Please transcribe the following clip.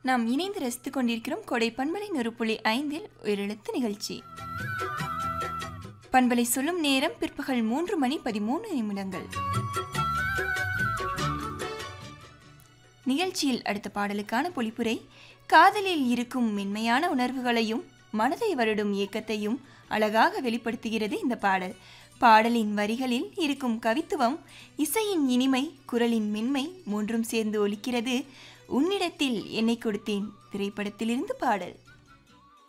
நாம் இணைந்து ரசித்துக் கொண்டிருக்கிறோம் கொடை பண்பலை நூறு புள்ளி ஐந்தில் உயிரெழுத்து நிகழ்ச்சி பண்பலை சொல்லும் நேரம் பிற்பகல் மூன்று மணி பதிமூணு நிமிடங்கள் நிகழ்ச்சியில் அடுத்த பாடலுக்கான பொழிப்புரை காதலில் இருக்கும் மென்மையான உணர்வுகளையும் மனதை வருடும் இயக்கத்தையும் அழகாக வெளிப்படுத்துகிறது இந்த பாடல் பாடலின் வரிகளில் இருக்கும் கவித்துவம் இசையின் இனிமை குரலின் மென்மை மூன்றும் சேர்ந்து ஒலிக்கிறது உன்னிடத்தில் என்னை கொடுத்தேன் திரைப்படத்திலிருந்து பாடல்